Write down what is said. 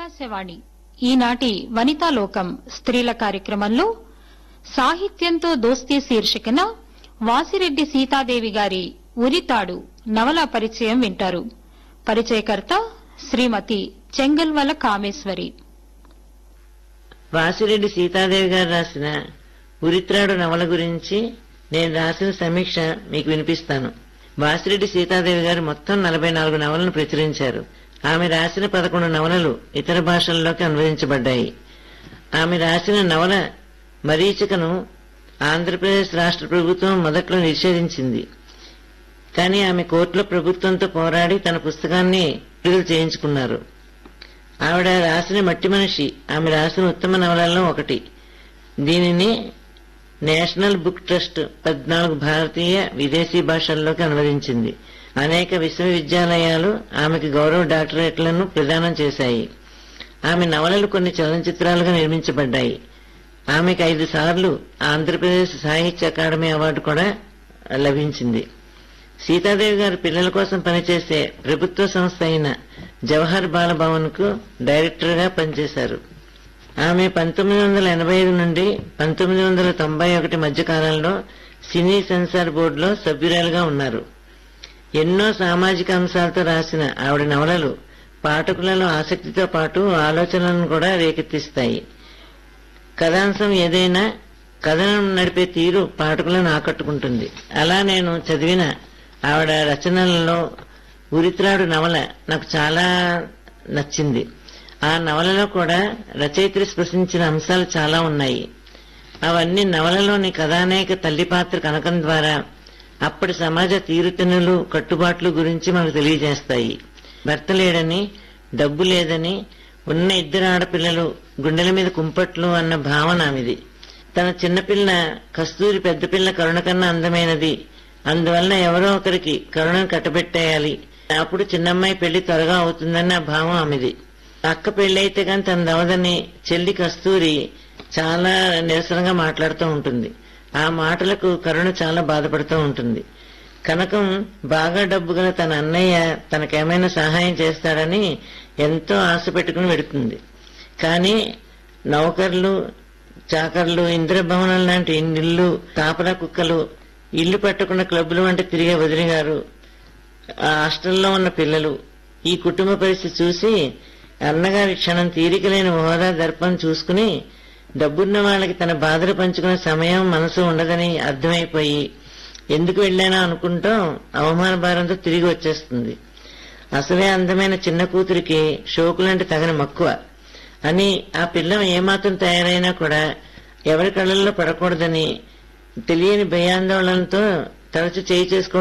ఆకాశవాణి ఈనాటి వనితాలోకం స్త్రీల కార్యక్రమంలో సాహిత్యంతో దోస్తీ శీర్షికన వాసిరెడ్డి సీతాదేవి గారి ఉరితాడు నవల పరిచయం వింటారు పరిచయకర్త శ్రీమతి చెంగల్వల కామేశ్వరి వాసిరెడ్డి సీతాదేవి గారు రాసిన ఉరిత్రాడు నవల గురించి నేను రాసిన సమీక్ష మీకు వినిపిస్తాను వాసిరెడ్డి సీతాదేవి గారు మొత్తం నలభై నాలుగు నవలను ప్రచురించారు ఆమె రాసిన పదకొండు నవలలు ఇతర భాషల్లోకి అనువదించబడ్డాయి ఆమె రాసిన నవల మరీచికను ఆంధ్రప్రదేశ్ రాష్ట్ర ప్రభుత్వం మొదట్లో నిషేధించింది కానీ ఆమె కోర్టులో ప్రభుత్వంతో పోరాడి తన పుస్తకాన్ని విడుదల చేయించుకున్నారు ఆవిడ రాసిన మట్టి మనిషి ఆమె రాసిన ఉత్తమ నవలల్లో ఒకటి దీనిని నేషనల్ బుక్ ట్రస్ట్ పద్నాలుగు భారతీయ విదేశీ భాషల్లోకి అనువదించింది అనేక విశ్వవిద్యాలయాలు ఆమెకి గౌరవ డాక్టరేట్లను ప్రదానం చేశాయి ఆమె నవలలు కొన్ని చలనచిత్రాలుగా నిర్మించబడ్డాయి ఆమెకు ఐదు సార్లు ఆంధ్రప్రదేశ్ సాహిత్య అకాడమీ అవార్డు కూడా లభించింది సీతాదేవి గారు పిల్లల కోసం పనిచేసే ప్రభుత్వ సంస్థ అయిన జవహర్ బాలభవన్ కు డైరెక్టర్ గా పనిచేశారు ఆమె పంతొమ్మిది వందల ఎనభై ఐదు నుండి పంతొమ్మిది వందల తొంభై ఒకటి మధ్య కాలంలో సినీ సెన్సార్ బోర్డులో సభ్యురాలుగా ఉన్నారు ఎన్నో సామాజిక అంశాలతో రాసిన ఆవిడ నవలలు పాఠకులలో ఆసక్తితో పాటు ఆలోచనలను కూడా రేకెత్తిస్తాయి కథాంశం ఏదైనా కథనం నడిపే తీరు పాఠకులను ఆకట్టుకుంటుంది అలా నేను చదివిన ఆవిడ రచనలలో ఉరిత్రాడు నవల నాకు చాలా నచ్చింది ఆ నవలలో కూడా రచయిత్రి స్పృశించిన అంశాలు చాలా ఉన్నాయి అవన్నీ నవలలోని కథానాయక తల్లి పాత్ర కనకం ద్వారా అప్పటి సమాజ తీరుతెన్నులు కట్టుబాట్లు గురించి మనకు తెలియజేస్తాయి భర్త లేడని డబ్బు లేదని ఉన్న ఇద్దరు ఆడపిల్లలు గుండెల మీద కుంపట్లు అన్న భావన ఆమెది తన చిన్నపిల్ల కస్తూరి పెద్ద పిల్ల కరుణ కన్నా అందమైనది అందువల్ల ఎవరో ఒకరికి కరుణను కట్టబెట్టేయాలి అప్పుడు చిన్నమ్మాయి పెళ్లి త్వరగా అవుతుందన్న భావం ఆమెది అక్క పెళ్లైతే గాని తన దవదని చెల్లి కస్తూరి చాలా నిరసనగా మాట్లాడుతూ ఉంటుంది ఆ మాటలకు కరుణ చాలా బాధపడుతూ ఉంటుంది కనకం బాగా డబ్బు గల తన అన్నయ్య తనకేమైనా సహాయం చేస్తాడని ఎంతో ఆశ పెట్టుకుని వెడుతుంది కానీ నౌకర్లు చాకర్లు ఇంద్రభవనం లాంటి ఇల్లు కాపలా కుక్కలు ఇల్లు పెట్టకుండా క్లబ్బులు వంటి తిరిగే వదిలి గారు ఆ హాస్టల్లో ఉన్న పిల్లలు ఈ కుటుంబ పరిస్థితి చూసి అన్నగారి క్షణం తీరిక లేని హోదా దర్పం చూసుకుని డబ్బున్న వాళ్ళకి తన బాధలు పంచుకునే సమయం మనసు ఉండదని అర్థమైపోయి ఎందుకు వెళ్ళానా అనుకుంటాం అవమాన భారంతో తిరిగి వచ్చేస్తుంది అసలే అందమైన చిన్న కూతురికి షోకులంటే తగని మక్కువ అని ఆ పిల్ల ఏమాత్రం తయారైనా కూడా ఎవరి కళ్ళల్లో పడకూడదని తెలియని భయాందోళనతో తరచు చేయి చేసుకోవడం